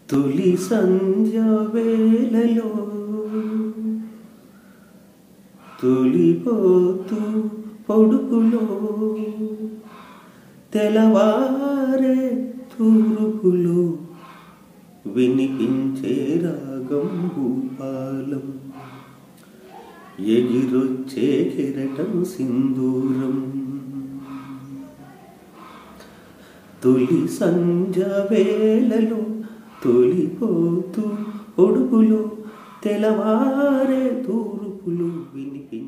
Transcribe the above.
తొలి సంధ్య వేళలో తొలిపోతూ పొడుపులో తెలవారే తూర్పులో వినిపించే రాగం భూపాలం ఎగిరొచ్చే కెరటం సింధూరం తొలి సంజ వేళలో తొలిపోతూ ఒడుపులో తెలవారే తూర్పులు వినిపించే